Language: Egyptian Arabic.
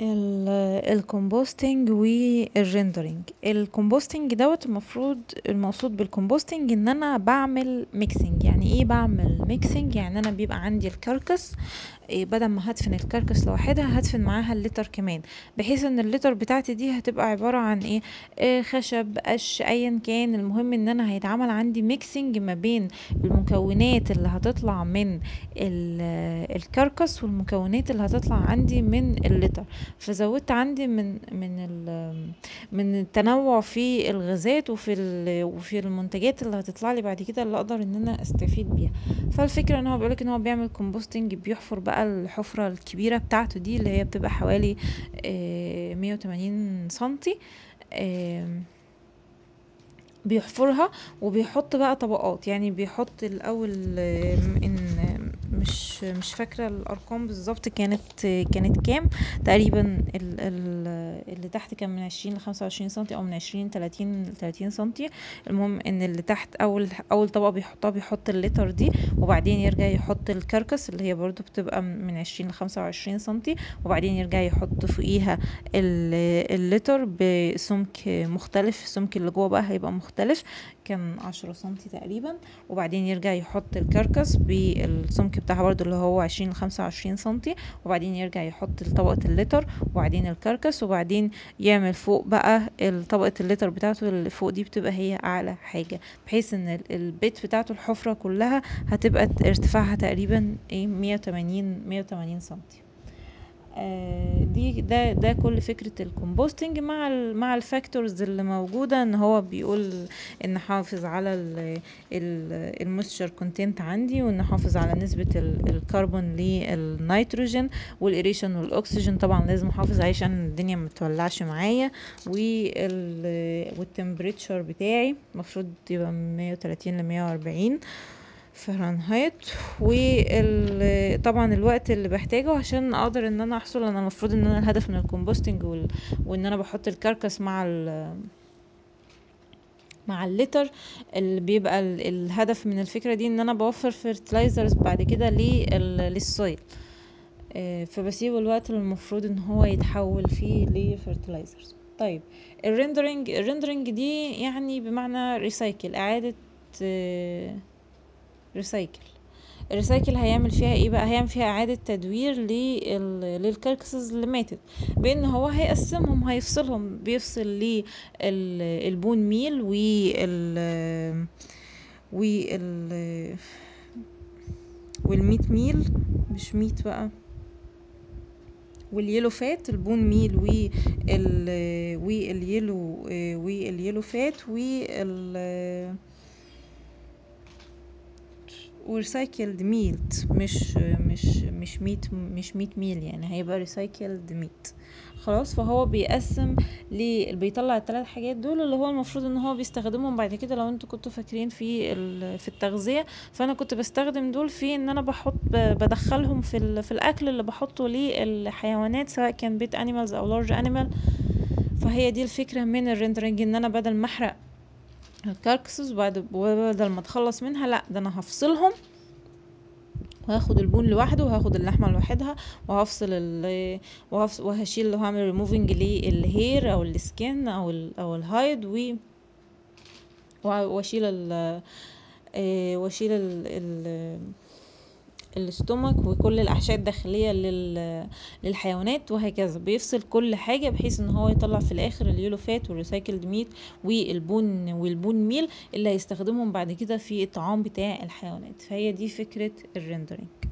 الكومبوستنج والريندرينج الكومبوستنج دوت المفروض المقصود بالكومبوستنج ان انا بعمل ميكسنج يعني ايه بعمل ميكسنج يعني انا بيبقى عندي الكركس إيه بدل ما هدفن الكركس لوحدها هدفن معاها اللتر كمان بحيث ان اللتر بتاعتي دي هتبقى عبارة عن ايه, إيه خشب قش ايا كان المهم ان انا هيتعمل عندي ميكسنج ما بين المكونات اللي هتطلع من الكركس والمكونات اللي هتطلع عندي من اللتر فزودت عندي من من من التنوع في الغازات وفي وفي المنتجات اللي هتطلع لي بعد كده اللي اقدر ان انا استفيد بيها فالفكره ان هو بيقولك ان هو بيعمل كومبوستنج بيحفر بقى الحفره الكبيره بتاعته دي اللي هي بتبقى حوالي مية وتمانين سنتي بيحفرها وبيحط بقى طبقات يعني بيحط الاول ان مش مش فاكره الارقام بالظبط كانت كانت كام تقريبا ال ال اللي تحت كان من عشرين لخمسة وعشرين سنتي او من عشرين تلاتين لتلاتين سنتي المهم ان اللي تحت اول اول طبقه بيحطها بيحط اللتر دي وبعدين يرجع يحط الكركس اللي هي برضو بتبقى من عشرين لخمسة وعشرين سنتي وبعدين يرجع يحط فوقيها اللتر بسمك مختلف السمك اللي جوه بقى هيبقى مختلف كان عشرة سنتي تقريبا وبعدين يرجع يحط الكركس بالسمك بتاعها برضو اللي هو عشرين لخمسة وعشرين سنتي وبعدين يرجع يحط طبقة اللتر وبعدين الكركس وبعدين يعمل فوق بقى طبقة اللتر بتاعته اللي فوق دي بتبقى هي أعلى حاجة بحيث ان البيت بتاعته الحفرة كلها هتبقى ارتفاعها تقريبا ايه مية وتمانين مية وتمانين سنتي آه دي ده ده كل فكره الكومبوستنج مع ال مع الفاكتورز اللي موجوده ان هو بيقول ان حافظ على المويستشر كونتنت عندي وان حافظ على نسبه الكربون للنيتروجين والايريشن والاكسجين طبعا لازم احافظ عليه عشان الدنيا ما تولعش معايا والتمبريتشر بتاعي المفروض يبقى من 130 ل 140 فهرنهايت وطبعا الوقت اللي بحتاجه عشان اقدر ان انا احصل انا المفروض ان انا الهدف من الكومبوستنج وال... وان انا بحط الكركس مع ال... مع اللتر اللي بيبقى ال... الهدف من الفكره دي ان انا بوفر فيرتلايزرز بعد كده لل... للسويل فبسيبه الوقت اللي المفروض ان هو يتحول فيه لفيرتلايزرز طيب الريندرنج الريندرنج دي يعني بمعنى ريسايكل اعاده ريسايكل الريسايكل هيعمل فيها ايه بقى هيعمل فيها اعادة تدوير للكاركسز اللي ماتت بان هو هيقسمهم هيفصلهم بيفصل للبون ميل وال وال والميت ميل مش ميت بقى واليلو فات البون ميل وال واليلو واليلو فات وال وريسايكلد ميت مش مش مش ميت مش ميت ميل يعني هيبقى ريسايكلد ميت خلاص فهو بيقسم ل بيطلع الثلاث حاجات دول اللي هو المفروض ان هو بيستخدمهم بعد كده لو انتوا كنتوا فاكرين في في التغذيه فانا كنت بستخدم دول في ان انا بحط بدخلهم في في الاكل اللي بحطه للحيوانات سواء كان بيت انيمالز او لارج انيمال فهي دي الفكره من الريندرنج ان انا بدل ما احرق الكاركسز وبعد بدل ما اتخلص منها لا ده انا هفصلهم وهاخد البون لوحده وهاخد اللحمه لوحدها وهفصل ال وهفصل وهشيل وهعمل ريموفنج للهير او السكين او ال او الهايد و واشيل ال واشيل ال ال الاستومك وكل الاحشاء الداخليه لل... للحيوانات وهكذا بيفصل كل حاجه بحيث ان هو يطلع في الاخر اليولو فات والريسايكلد ميت والبون والبون ميل اللي هيستخدمهم بعد كده في الطعام بتاع الحيوانات فهي دي فكره الريندرينج